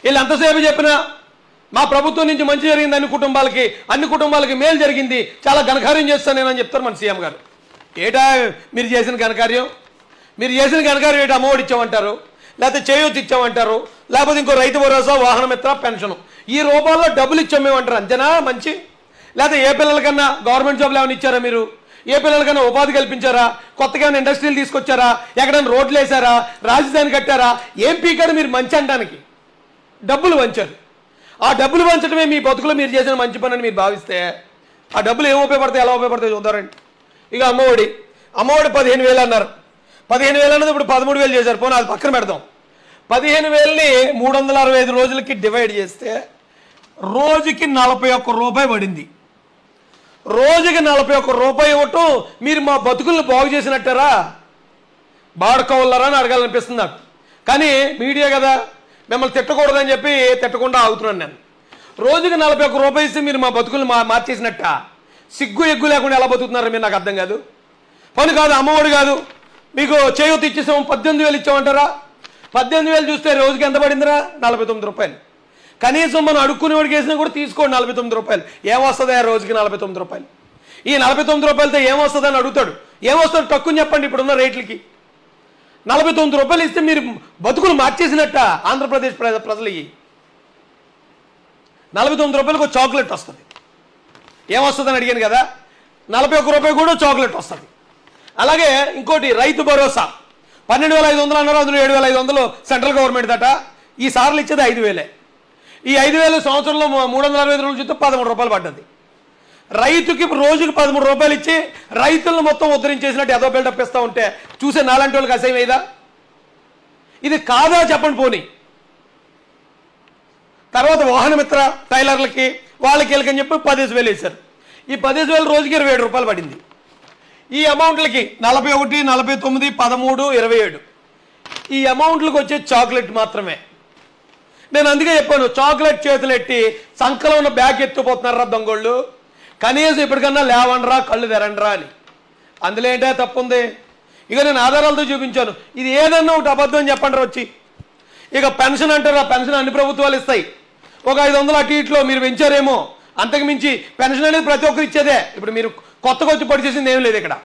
వీళ్ళు ఎంతసేపు చెప్పినా మా ప్రభుత్వం నుంచి మంచి జరిగింది అన్ని కుటుంబాలకి అన్ని కుటుంబాలకి మేలు జరిగింది చాలా ఘనకార్యం చేస్తాను నేనని చెప్తారు మన సీఎం గారు ఏటా మీరు చేసిన ఘనకార్యం మీరు చేసిన ఘనకార్యం ఏంటి అమ్మఒడి ఇచ్చామంటారు లేకపోతే చేయూతి ఇచ్చామంటారు లేకపోతే ఇంకో రైతు భరోసా వాహన మిత్ర పెన్షన్ ఈ రూపాల్లో డబ్బులు ఇచ్చాం మేమంటారు అంతేనా మంచి లేకపోతే ఏ పిల్లలకన్నా గవర్నమెంట్ జాబ్లు ఏమైనా ఇచ్చారా మీరు ఏ పిల్లలకన్నా ఉపాధి కల్పించారా కొత్తగా ఏమైనా ఇండస్ట్రీలు తీసుకొచ్చారా ఎక్కడైనా రోడ్లు వేసారా రాజధాని కట్టారా ఏం పీకారు మీరు మంచి అనడానికి డబ్బులు వంచారు ఆ డబ్బులు వంచడమే మీ బతుకులో మీరు చేసిన మంచి పని అని మీరు భావిస్తే ఆ డబ్బులు ఏం ఉపయోగపడతాయి ఎలా ఉపయోగపడతాయి చూద్దారండి ఇక అమ్మఒడి అమ్మఒడి పదిహేను వేలు అన్నారు పదిహేను వేలు అన్నది ఇప్పుడు పదమూడు వేలు చేశారు పోనీ అది పక్కన పెడదాం పదిహేను వేలని మూడు వందల అరవై ఐదు రోజులకి డివైడ్ చేస్తే రోజుకి నలభై ఒక్క రూపాయి పడింది రోజుకి నలభై ఒక్క రూపాయి ఇవ్వటం మీరు మా బతుకులను బాగు చేసినట్టారా బాడుకోవాలరా అని అడగాలనిపిస్తుంది నాకు కానీ మీడియా కదా మిమ్మల్ని తిట్టకూడదని చెప్పి తిట్టకుండా ఆగుతున్నాను నేను రోజుకి నలభై ఒక్క రూపాయి ఇస్తే మీరు మా బతుకులు మా మార్చేసినట్ట సిగ్గు ఎగ్గు లేకుండా ఎలా బతుకుతున్నారో మీరు నాకు అర్థం కాదు పని కాదు అమ్మఒడి కాదు మీకు చేయూతి ఇచ్చేసాం పద్దెనిమిది వేలు ఇచ్చామంటారా పద్దెనిమిది వేలు చూస్తే రోజుకి ఎంత పడిందిరా నలభై తొమ్మిది రూపాయలు కనీసం మనం అడుక్కునేవాడికి వేసినా కూడా తీసుకోండి నలభై తొమ్మిది రూపాయలు ఏమొస్తుందా రోజుకి నలభై తొమ్మిది రూపాయలు ఈ నలభై తొమ్మిది రూపాయలతో ఏమొస్తుందని అడుగుతాడు ఏమొస్తుంది తక్కువ చెప్పండి ఇప్పుడున్న రేట్లకి నలభై తొమ్మిది రూపాయలు ఇస్తే మీరు బతుకులు మార్చేసినట్ట ఆంధ్రప్రదేశ్ ప్రజ ప్రజలు ఇవి నలభై తొమ్మిది రూపాయలకు ఒక చాక్లెట్ వస్తుంది ఏమొస్తుందని అడిగాను కదా నలభై ఒక్క రూపాయి కూడా చాక్లెట్ వస్తుంది అలాగే ఇంకోటి రైతు భరోసా పన్నెండు వేల ఐదు వందలు అన్నారు అందులో ఏడు వేల ఐదు వందలు సెంట్రల్ గవర్నమెంట్ దట ఈ సార్లు ఇచ్చేది ఐదు వేలే ఈ ఐదు వేలు సంవత్సరంలో మూ- మూడు వందల అరవై ఐదు రోజులు చూస్తే పదమూడు రూపాయలు పడ్డది రైతుకి రోజుకి పదమూడు రూపాయలు ఇచ్చి రైతులను మొత్తం ఉద్ధరించేసినట్టు ఏదో బిల్డప్ ఇస్తూ ఉంటే చూసే నాలాంటి వాళ్ళకి అసహ్యం అయ్యేదా ఇది కాదా చెప్పండి పోనీ తర్వాత వాహనమిత్ర టైలర్లకి వాళ్ళకి వీళ్ళకని చెప్పి పదిహేను వేలు వేశారు ఈ పదిహేను వేలు రోజుకి ఇరవై ఏడు రూపాయలు పడింది ఈ అమౌంట్లకి నలభై ఒకటి నలభై తొమ్మిది పదమూడు ఇరవై ఏడు ఈ అమౌంట్లకు వచ్చే చాక్లెట్ మాత్రమే నేను అందుకే చెప్పాను చాక్లెట్ చేతులు ఎట్టి సంకలో ఉన్న బ్యాగ్ ఎత్తుపోతున్నారా దొంగోళ్ళు కనీసం ఇప్పటికన్నా లేవండ్రా కళ్ళు తెరండ్రా అని అందులో ఏంటో తప్పు ఉంది ఇక నేను ఆధారాలతో చూపించాను ఇది ఏదన్నా ఒకటి అబద్ధం అని చెప్పండి వచ్చి ఇక పెన్షన్ అంటారు ఆ పెన్షన్ అన్ని ప్రభుత్వాలు ఇస్తాయి ఒక ఐదు వందలు అటు ఇట్లో మీరు పెంచారేమో అంతకు మించి పెన్షన్ అనేది ప్రతి ఒక్కరు ఇచ్చేదే ఇప్పుడు మీరు కొత్తగా వచ్చి పడి చేసింది ఏం లేదు ఇక్కడ